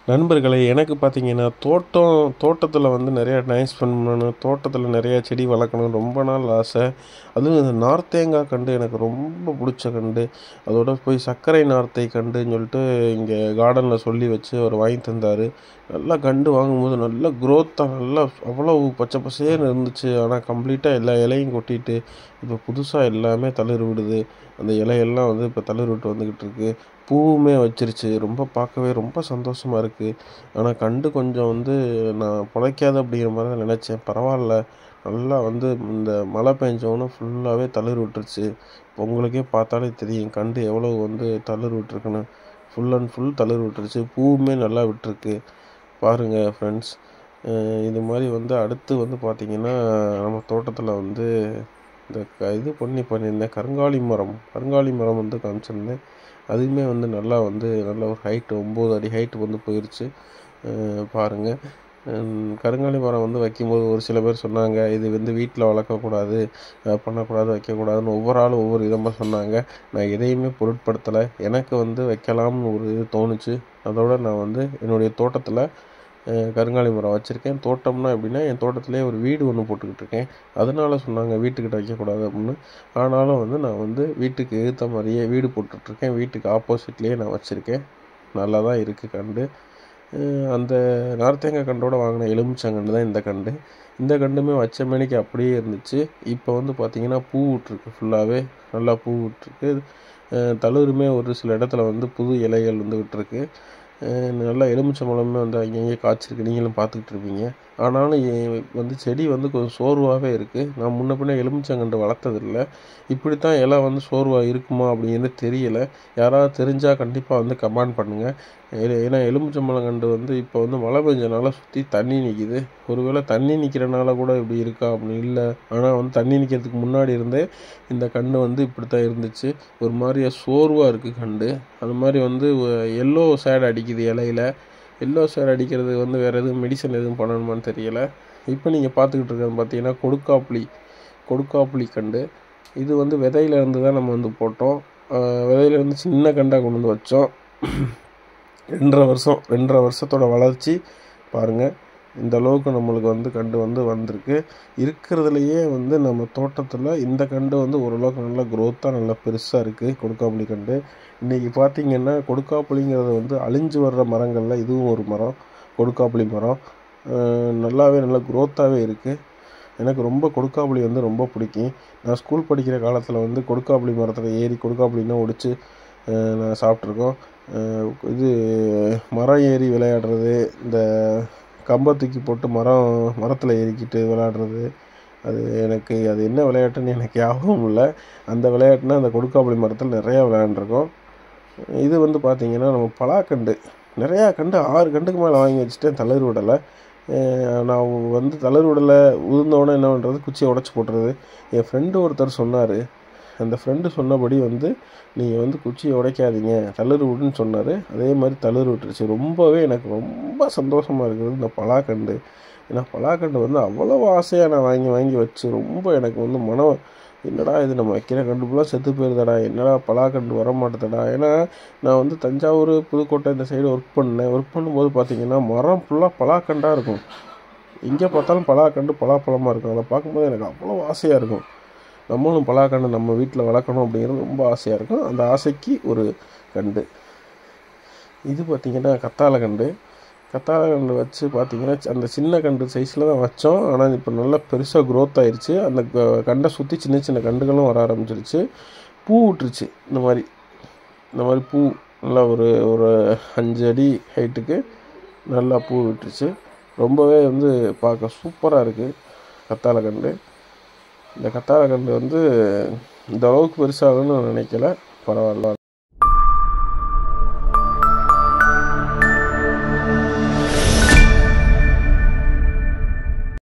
நண்பர்களே எனக்கு பார்த்தீங்கன்னா தோட்டம் தோட்டத்தில் வந்து நிறையா டைம் ஸ்பெண்ட் பண்ணணும் தோட்டத்தில் நிறையா செடி வளர்க்கணும் ரொம்ப நாள் ஆசை அதுவும் இந்த நார்த்தேங்காய் கண்டு எனக்கு ரொம்ப பிடிச்ச கண்டு அதோட போய் சர்க்கரை நார்த்தை கண்டுன்னு சொல்லிட்டு இங்கே கார்டனில் சொல்லி வச்சு அவர் வாங்கி தந்தார் நல்லா கண்டு வாங்கும்போது நல்லா க்ரோத்தாக நல்லா அவ்வளோ பச்சை பசேன்னு இருந்துச்சு ஆனால் கம்ப்ளீட்டாக எல்லா இலையும் கொட்டிட்டு இப்போ புதுசாக எல்லாமே தளிர் விடுது அந்த இலையெல்லாம் வந்து இப்போ தளிர் விட்டு வந்துக்கிட்டு இருக்கு பூவுமே வச்சிருச்சு ரொம்ப பார்க்கவே ரொம்ப சந்தோஷமாக இருக்குது ஆனால் கண்டு கொஞ்சம் வந்து நான் பிழைக்காது அப்படிங்கிற மாதிரி தான் நினச்சேன் பரவாயில்ல நல்லா வந்து இந்த மழை பெஞ்சோன்னு ஃபுல்லாகவே தளிர் விட்டுருச்சு இப்போ உங்களுக்கே பார்த்தாலே தெரியும் கண்டு எவ்வளோ வந்து தளிர் விட்டுருக்குன்னு ஃபுல் அண்ட் ஃபுல் தளிர் விட்டுருச்சு பூவுமே நல்லா விட்டுருக்கு பாருங்கள் ஃப்ரெண்ட்ஸ் இது மாதிரி வந்து அடுத்து வந்து பார்த்திங்கன்னா நம்ம தோட்டத்தில் வந்து இந்த க இது பண்ணி பண்ணியிருந்தேன் கருங்காலி மரம் கருங்காலி மரம் வந்து காமிச்சிருந்தேன் அதுவுமே வந்து நல்லா வந்து நல்ல ஒரு ஹைட்டு ஒம்பது அடி ஹைட்டு வந்து போயிடுச்சு பாருங்கள் கருங்காலி மரம் வந்து வைக்கும்போது ஒரு சில பேர் சொன்னாங்க இது வந்து வீட்டில் வளர்க்கக்கூடாது பண்ணக்கூடாது வைக்கக்கூடாதுன்னு ஒவ்வொரு ஆளும் ஒவ்வொரு விதமாக சொன்னாங்க நான் எதையுமே பொருட்படுத்தலை எனக்கு வந்து வைக்கலாம்னு ஒரு இது தோணுச்சு அதோட நான் வந்து என்னுடைய தோட்டத்தில் கருங்காலி மரம் வச்சுருக்கேன் தோட்டம்னா எப்படின்னா என் தோட்டத்திலே ஒரு வீடு ஒன்று போட்டுக்கிட்டு இருக்கேன் அதனால சொன்னாங்க வீட்டுக்கிட்ட வைக்கக்கூடாது அப்படின்னு ஆனாலும் வந்து நான் வந்து வீட்டுக்கு ஏற்ற மாதிரியே வீடு போட்டுட்ருக்கேன் வீட்டுக்கு ஆப்போசிட்லேயே நான் வச்சுருக்கேன் நல்லா தான் இருக்குது கண்டு அந்த நார்த்தேங்காய் கண்டோட வாங்கின எலுமிச்சங்கண்டு தான் இந்த கண்டு இந்த கண்டுமே வச்ச மணிக்கு அப்படியே இருந்துச்சு இப்போ வந்து பார்த்திங்கன்னா பூ விட்ருக்கு ஃபுல்லாகவே நல்லா பூ விட்ருக்கு தளிருமே ஒரு சில இடத்துல வந்து புது இலைகள் வந்து விட்டுருக்கு நல்லா எலுமிச்சை பழமே வந்து அங்கங்கே காய்ச்சிருக்கு நீங்களும் பார்த்துக்கிட்டு இருப்பீங்க ஆனாலும் வந்து செடி வந்து கொஞ்சம் சோர்வாகவே இருக்குது நான் முன்ன பின்ன எலுமிச்சங்கண்டு வளர்த்ததில்ல இப்படி தான் இலை வந்து சோர்வாக இருக்குமா அப்படிங்கிறது தெரியலை யாராவது தெரிஞ்சால் கண்டிப்பாக வந்து கமெண்ட் பண்ணுங்கள் ஏன்னா எலுமிச்சம்பழம் கண்டு வந்து இப்போ வந்து மழை பெஞ்சனால சுற்றி தண்ணி நிற்கிது ஒருவேளை தண்ணி நிற்கிறனால கூட இப்படி இருக்கா அப்படின்னு இல்லை ஆனால் வந்து தண்ணி நிற்கிறதுக்கு முன்னாடி இருந்தே இந்த கண்டு வந்து இப்படி தான் இருந்துச்சு ஒரு மாதிரியா சோர்வாக இருக்குது கண்டு அது மாதிரி வந்து எல்லோ சேட் அடிக்குது இலையில எல்லோ சேர் அடிக்கிறது வந்து வேறு எதுவும் மெடிசன் எதுவும் பண்ணணுமான்னு தெரியலை இப்போ நீங்கள் பார்த்துக்கிட்டு இருக்கிறது பார்த்தீங்கன்னா கொடுக்காப்புளி கொடுக்காப்புளி கண்டு இது வந்து விதையிலேருந்து தான் நம்ம வந்து போட்டோம் விதையிலேருந்து சின்ன கண்டாக கொண்டு வந்து வச்சோம் ரெண்டரை வருஷம் ரெண்டரை வருஷத்தோட வளர்ச்சி பாருங்கள் இந்த அளவுக்கு நம்மளுக்கு வந்து கண்டு வந்து வந்திருக்கு இருக்கிறதுலையே வந்து நம்ம தோட்டத்தில் இந்த கண்டு வந்து ஓரளவுக்கு நல்லா க்ரோத்தாக நல்லா பெருசாக இருக்குது கொடுக்காப்புளி கண்டு இன்றைக்கி பார்த்திங்கன்னா கொடுக்காப்புளிங்கிறது வந்து அழிஞ்சு வர்ற மரங்களில் இதுவும் ஒரு மரம் கொடுக்காப்புளி மரம் நல்லாவே நல்லா க்ரோத்தாகவே இருக்குது எனக்கு ரொம்ப கொடுக்காப்புளி வந்து ரொம்ப பிடிக்கும் நான் ஸ்கூல் படிக்கிற காலத்தில் வந்து கொடுக்காப்புளி மரத்தில் ஏறி கொடுக்காப்புளினா ஒடிச்சு நான் சாப்பிட்ருக்கோம் இது மரம் ஏறி விளையாடுறது இந்த கம்பை தூக்கி போட்டு மரம் மரத்தில் ஏறிக்கிட்டு விளையாடுறது அது எனக்கு அது என்ன விளையாட்டுன்னு எனக்கு ஞாபகம் இல்லை அந்த விளையாட்டுனா அந்த கொடுக்காப்புளி மரத்தில் நிறையா விளையாண்டுருக்கோம் இது வந்து பார்த்திங்கன்னா நம்ம பலாக்கண்டு நிறையா கண்டு ஆறு கண்டுக்கு மேலே வாங்கி வச்சுட்டேன் தளர் விடலை நான் வந்து தளர் விடலை உதிர்ந்தோடனே என்ன பண்ணுறது குச்சியை உடச்சி போட்டுறது என் ஃப்ரெண்டு ஒருத்தர் சொன்னார் அந்த ஃப்ரெண்டு சொன்னபடி வந்து நீங்கள் வந்து குச்சியை உடைக்காதீங்க தளிர் விடுன்னு சொன்னார் அதே மாதிரி தளிர் விட்டுருச்சு ரொம்பவே எனக்கு ரொம்ப சந்தோஷமாக இருக்குது இந்த பலாக்கண்டு ஏன்னா பலாக்கண்டு வந்து அவ்வளோ ஆசையாக நான் வாங்கி வாங்கி வச்சு ரொம்ப எனக்கு வந்து மனம் என்னடா இது நம்ம வைக்கிற கண்டு ஃபுல்லாக செத்து போயிருதடா என்னடா பலாக்கண்டு வர மாட்டேதடா ஏன்னா நான் வந்து தஞ்சாவூர் புதுக்கோட்டை இந்த சைடு ஒர்க் பண்ணேன் ஒர்க் பண்ணும்போது பார்த்தீங்கன்னா மரம் ஃபுல்லாக பலாக்கண்டாக இருக்கும் எங்கே பார்த்தாலும் பலாக்கண்டு பலாப்பழமாக இருக்கும் அதை பார்க்கும்போது எனக்கு அவ்வளோ ஆசையாக இருக்கும் நம்மளும் பலாக்கண்டு நம்ம வீட்டில் வளர்க்கணும் அப்படிங்கிறது ரொம்ப ஆசையாக இருக்கும் அந்த ஆசைக்கு ஒரு கண்டு இது பார்த்திங்கன்னா கத்தாழை கண்டு கத்தாழை கண்டு வச்சு பார்த்திங்கன்னா அந்த சின்ன கண்டு சைஸில் தான் வச்சோம் ஆனால் இப்போ நல்லா பெருசாக க்ரோத் ஆயிடுச்சு அந்த கண்டை சுற்றி சின்ன சின்ன கண்டுகளும் வர ஆரம்பிச்சிருச்சு பூ விட்டுருச்சு இந்த மாதிரி இந்த மாதிரி பூ நல்லா ஒரு ஒரு அஞ்சு அடி ஹைட்டுக்கு நல்லா பூ விட்டுருச்சு ரொம்பவே வந்து பார்க்க சூப்பராக இருக்குது கத்தாழை கண்டு இந்த கத்தாழை கண்டு வந்து இந்த அளவுக்கு பெருசாகுன்னு நான் நினைக்கல பரவாயில்ல